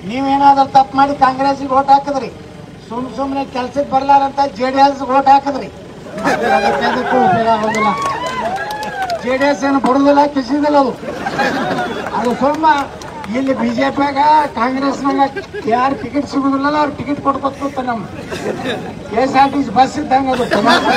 ನೀವೇನಾದ್ರೂ ತಪ್ಪು ಮಾಡಿ ಕಾಂಗ್ರೆಸ್ಗೆ ಓಟ್ ಹಾಕಿದ್ರಿ ಸುಮ್ ಸುಮ್ಮನೆ ಕೆಲ್ಸಕ್ಕೆ ಬರ್ಲಾರಂತ ಜೆ ಡಿ ಎಸ್ ಓಟ್ ಹಾಕಿದ್ರಿ ಮತ್ತೆ ಅದಕ್ಕೆ ಅದಕ್ಕೂ ಉಪಯೋಗ ಆಗೋದಿಲ್ಲ ಜೆ ಡಿ ಎಸ್ ಏನು ಬರುದಿಲ್ಲ ಕಿಸಿದಿಲ್ಲ ಅದು ಅದು ಸುಮ್ಮ ಇಲ್ಲಿ ಬಿಜೆಪಿಯಾಗ ಕಾಂಗ್ರೆಸ್ನಾಗ ಯಾರು ಟಿಕೆಟ್ ಸಿಗುದಿಲ್ಲ ಅವ್ರು ಟಿಕೆಟ್ ಕೊಡ್ಬೇಕು ನಮ್ಮ K S R T C bus ಇದ್ದಂಗ ಅದು ತಮಾಷೆ.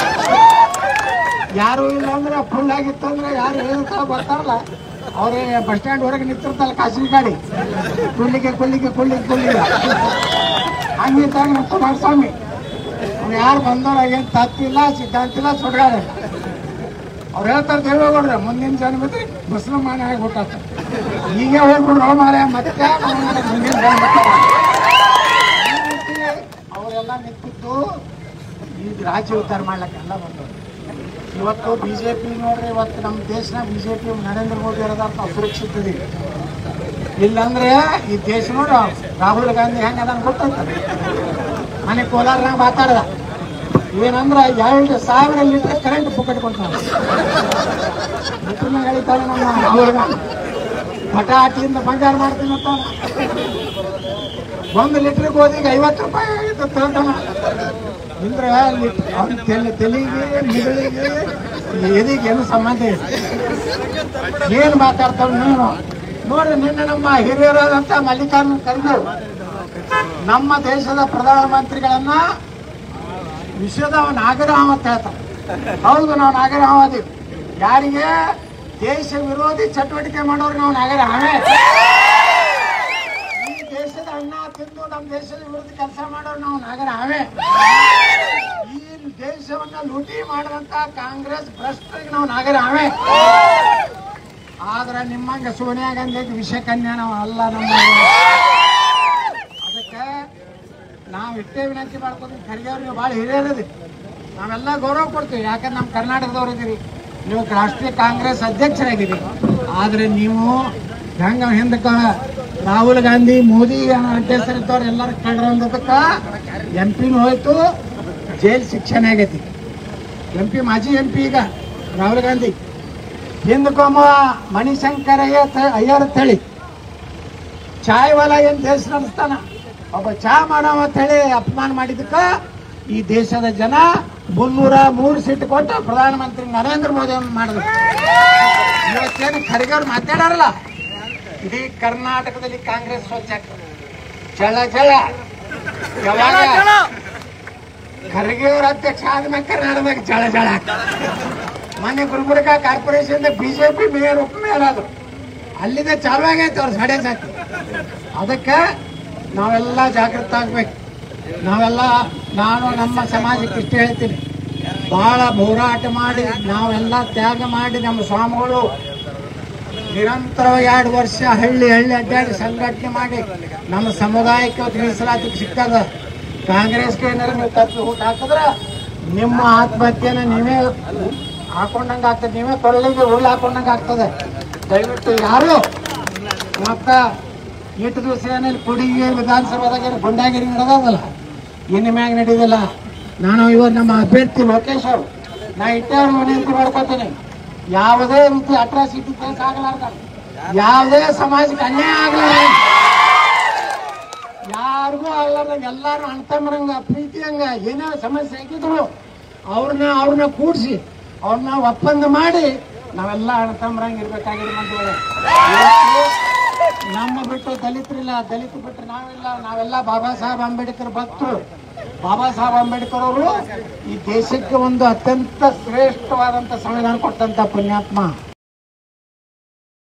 ಯಾರು ಇಲ್ಲ ಅಂದ್ರೆ ಫುಲ್ ಆಗಿತ್ತು ಅಂದ್ರೆ ಯಾರು ಹೇಳ್ತಾರ ಬರ್ತಾರಲ್ಲ ಅವ್ರೇ ಬಸ್ ಸ್ಟ್ಯಾಂಡ್ ಹೊರಗೆ ನಿಂತಿರ್ತಲ್ಲ ಖಾಸಗಿ ಗಾಡಿ ಕುಳ್ಳಿಗೆ ಕುಳ್ಳಿಗೆ ಕುಳ್ಳಿಗೆ ಕುಳ್ಳಿಗೆ ಹಂಗಿದ್ದಾಗ ನಮ್ಮ ಕುಮಾರಸ್ವಾಮಿ ಅವ್ರು ಯಾರು ಬಂದವ್ರ ಏನ್ ತಪ್ಪಿಲ್ಲ ಸಿದ್ಧಾಂತ ಇಲ್ಲ ಸುಡ್ಗಾಡ ಅವ್ರು ಹೇಳ್ತಾರೆ ದೇವೇಗೌಡ್ರೆ ಮುಂದಿನ ಜನ್ಮದಲ್ಲಿ ಮುಸಲ್ಮಾನ ಆಗಿ ಹುಟ್ಟಾತ ಈಗ ಹೋಗ್ಬಿಡ್ರು ಮಾರ ಮತ್ತೆ ಅವ್ನು ಮುಂದಿನ ಜನ್ಮಕ್ಕೆ ಈ ರೀತಿ ಅವರೆಲ್ಲ ನಿಂತಿದ್ದು ಈಗ ರಾಜ್ಯ ಉದ್ಧಾರ ಮಾಡ್ಲಿಕ್ಕೆಲ್ಲ ಬಂದವರು ಇವತ್ತು ಬಿಜೆಪಿ ನೋಡ್ರಿ ಇವತ್ತು ನಮ್ಮ ದೇಶನ ಬಿಜೆಪಿ ನರೇಂದ್ರ ಮೋದಿ ಇರೋದಂತ ಸುರಕ್ಷಿತ ಇದೆ ಇಲ್ಲಂದ್ರೆ ಈ ದೇಶ ನೋಡು ರಾಹುಲ್ ಗಾಂಧಿ ಹೆಂಗ ಅದ ಗೊತ್ತೈತೆ ಮನೆ ಕೋಲಾರನಾಗ ಮಾತಾಡ್ದ ಏನಂದ್ರ ಎರಡು ಸಾವಿರ ಲೀಟರ್ ಕರೆಂಟ್ ಪುಕ್ಕಟ್ ಕೊಡ್ತಾನೆ ಲೀಟರ್ನಾಗ ಹೇಳಿದ್ದಾನೆ ನಮ್ಮ ರಾಹುಲ್ ಗಾಂಧಿ ಪಟಾಟಿಯಿಂದ ಬಂಗಾರ ಮಾಡ್ತೀನಿ ಅಂತ ಒಂದು ಲೀಟರ್ ಗೋಧಿಗೆ ಐವತ್ತು ರೂಪಾಯಿ ಆಗಿತ್ತು ತಗೊಂಡಾನ ಅಂದ್ರೆ ಅಲ್ಲಿ ಅವ್ನ ತೆಲಿ ತೆಲಿಗೆ ಮಿಗಳಿಗೆ ಎದಿಗೆ ಏನು ಸಂಬಂಧ ಇಲ್ಲ ಏನ್ ಮಾತಾಡ್ತಾವ ನೀನು ನೋಡ್ರಿ ನಿನ್ನೆ ನಮ್ಮ ಹಿರಿಯರಾದಂತ ಮಲ್ಲಿಕಾರ್ಜುನ್ ಖರ್ಗೆ ನಮ್ಮ ದೇಶದ ಪ್ರಧಾನಮಂತ್ರಿಗಳನ್ನ ವಿಶ್ವದ ನಾಗರಾಮ ಅಂತ ಹೇಳ್ತಾರೆ ಹೌದು ನಾವು ನಾಗರಾಮ ಅದೀವಿ ಯಾರಿಗೆ ದೇಶ ವಿರೋಧಿ ಚಟುವಟಿಕೆ ಮಾಡೋರು ನಾವು ನಾಗರಾಮೇ ಈ ದೇಶದ ಅನ್ನ ತಿಂದು ನಮ್ಮ ದೇಶದ ವಿರುದ್ಧ ಕೆಲಸ ಮಾಡೋರು ನಾವು ನಾಗರಾಮೇ ಈ ದೇಶವನ್ನ ಲೂಟಿ ಮಾಡುವಂತ ಕಾಂಗ್ರೆಸ್ ಭ್ರಷ್ಟರಿಗೆ ನಾವು ನಾಗರಾಮೇ ಆದ್ರೆ ನಿಮ್ಮಂಗ ಸೋನಿಯಾ ಗಾಂಧಿ ವಿಷ ಕನ್ಯಾ ನಾವು ಅಲ್ಲ ನಮ್ಮ ಅದಕ್ಕೆ ನಾವು ಇಷ್ಟೇ ವಿನಂತಿ ಮಾಡ್ಕೊತೀವಿ ಖರ್ಗೆ ಅವ್ರಿಗೆ ಭಾಳ ಹಿರಿಯರದಿ ನಾವೆಲ್ಲ ಗೌರವ ಕೊಡ್ತೀವಿ ಯಾಕಂದ್ರೆ ನಮ್ಮ ಕರ್ನಾಟಕದವ್ರು ಇದೀರಿ ನೀವು ರಾಷ್ಟ್ರೀಯ ಕಾಂಗ್ರೆಸ್ ಅಧ್ಯಕ್ಷರಾಗಿರಿ ಆದ್ರೆ ನೀವು ಹೆಂಗ ಹಿಂದಕ್ಕೆ ರಾಹುಲ್ ಗಾಂಧಿ ಮೋದಿ ಅಧ್ಯಕ್ಷರಿದ್ದವ್ರು ಎಲ್ಲರೂ ಕಳ್ರ ಅಂದದಕ್ಕೆ ಎಂ ಪಿನೂ ಹೋಯ್ತು ಜೈಲ್ ಶಿಕ್ಷಣ ಆಗೈತಿ ಎಂ ಪಿ ಮಾಜಿ ಎಂ ಪಿ ಈಗ ರಾಹುಲ್ ಗಾಂಧಿ ಹಿಂದಕ್ಕೊಮ್ಮ ಮಣಿಶಂಕರ ಅಯ್ಯರ್ ತಳಿ ಚಾಯ್ ವಾಲ ಏನ್ ದೇಶ ನಡೆಸ್ತಾನ ಒಬ್ಬ ಚಾ ಮಾಡವ ಅಂತ ಹೇಳಿ ಅಪಮಾನ ಮಾಡಿದಕ್ಕ ಈ ದೇಶದ ಜನ ಮುನ್ನೂರ ಮೂರು ಸೀಟ್ ಕೊಟ್ಟು ಪ್ರಧಾನಮಂತ್ರಿ ನರೇಂದ್ರ ಮೋದಿ ಅವ್ರನ್ನ ಮಾಡಿದ್ರು ಇವತ್ತೇನು ಖರ್ಗೆ ಅವ್ರು ಮಾತಾಡಾರಲ್ಲ ಇಡೀ ಕರ್ನಾಟಕದಲ್ಲಿ ಕಾಂಗ್ರೆಸ್ ಸ್ವಚ್ಛ ಆಗ್ತದೆ ಜಳ ಜಳ ಯಾವಾಗ ಖರ್ಗೆ ಅವ್ರ ಅಧ್ಯಕ್ಷ ಆದ್ಮೇಲೆ ಕರ್ನಾಟಕದಾಗ ಜಳ ಜಳ ಆಗ್ತದೆ ಮೊನ್ನೆ ಗುಲ್ಬರ್ಗ ಕಾರ್ಪೊರೇಷನ್ ಬಿಜೆಪಿ ಮೇಯರ್ ಉಪ ಮೇಯರ್ ಆದ್ರು ಅಲ್ಲಿಂದ ಚಾಲು ಆಗೈತೆ ಅವ್ರ ಸಾಡೆ ಸಾಕಿ ಅದಕ್ಕೆ ನಾವೆಲ್ಲ ಜಾಗೃತ ಆಗ್ಬೇಕು ನಾವೆಲ್ಲ ನಾನು ನಮ್ಮ ಸಮಾಜಕ್ಕೆ ಇಷ್ಟ ಹೇಳ್ತೀನಿ ಬಹಳ ಹೋರಾಟ ಮಾಡಿ ನಾವೆಲ್ಲ ತ್ಯಾಗ ಮಾಡಿ ನಮ್ಮ ಸ್ವಾಮಿಗಳು ನಿರಂತರ ಎರಡು ವರ್ಷ ಹಳ್ಳಿ ಹಳ್ಳಿ ಅಡ್ಡಾಡಿ ಸಂಘಟನೆ ಮಾಡಿ ನಮ್ಮ ಸಮುದಾಯಕ್ಕೆ ಇವತ್ತು ಮೀಸಲಾತಿ ಸಿಕ್ಕದ ಕಾಂಗ್ರೆಸ್ಗೆ ಏನಾದ್ರು ನೀವು ತಪ್ಪಿ ಊಟ ಹಾಕಿದ್ರೆ ನಿಮ್ಮ ಆತ್ಮಹತ್ಯೆನ ನೀವೇ ಹಾಕೊಂಡಂಗೆ ಆಗ್ತದೆ ನೀವೇ ಕೊಳ್ಳಿಗೆ ಹುಲ್ಲು ಹಾಕೊಂಡಂಗೆ ಆಗ್ತದೆ ದಯವಿಟ್ಟು ಯಾರು ಮತ್ತ ಇಟ್ಟು ದಿವಸ ಏನಲ್ಲಿ ಕುಡಿಗೆ ವಿಧಾನಸಭಾದಾಗ ಏನು ಗುಂಡಾಗಿರಿ ನಡೆದಲ್ಲ ಇನ್ನು ಮ್ಯಾಗ ನಡೀದಿಲ್ಲ ನಾನು ಇವತ್ತು ನಮ್ಮ ಅಭ್ಯರ್ಥಿ ಲೋಕೇಶ್ ಅವರು ನಾ ಇಟ್ಟೇ ಅವ್ರ ವಿನಂತಿ ಮಾಡ್ಕೊತೀನಿ ಯಾವುದೇ ರೀತಿ ಅಟ್ರಾಸಿಟಿ ಕೇಸ್ ಆಗಲಾರ್ದ ಯಾವುದೇ ಸಮಾಜಕ್ಕೆ ಅನ್ಯಾಯ ಆಗಲಾರ ಯಾರಿಗೂ ಆಗಲಾರ್ದ ಎಲ್ಲಾರು ಅಣ್ತಮ್ಮರಂಗ ಪ್ರೀತಿಯಂಗ ಏನೇ ಸಮಸ್ಯೆ ಆಗಿದ್ರು ಅವ್ರನ್ನ ಅವ್ರನ್ನ ಕೂಡಿಸಿ ಅವ್ರನ್ನ ಒಪ್ಪಂದ ಮಾಡಿ ನಾವೆಲ್ಲ ಅಣ್ತಮ್ಮರಂಗ ಇರ್ಬೇಕಾಗಿದೆ ಮಂತ್ರಿಗಳೇ ಇವತ್ತು ನಮ್ಮ ಬಿಟ್ಟು ದಲಿತರಿಲ್ಲ ದಲಿತ ಬಿಟ್ಟು ನಾವಿಲ್ಲ ನಾವೆಲ್ಲ ಬಾಬಾ ಸಾಹೇಬ್ ಅಂಬೇಡ್ಕರ್ ಭಕ್ತರು ಬಾಬಾ ಸಾಹೇಬ್ ಅಂಬೇಡ್ಕರ್ ಅವರು ಈ ದೇಶಕ್ಕೆ ಒಂದು ಅತ್ಯಂತ ಶ್ರೇಷ್ಠವಾದಂತ ಸಂವಿಧಾನ ಕೊಟ್ಟಂತ ಪುಣ್ಯಾತ್ಮ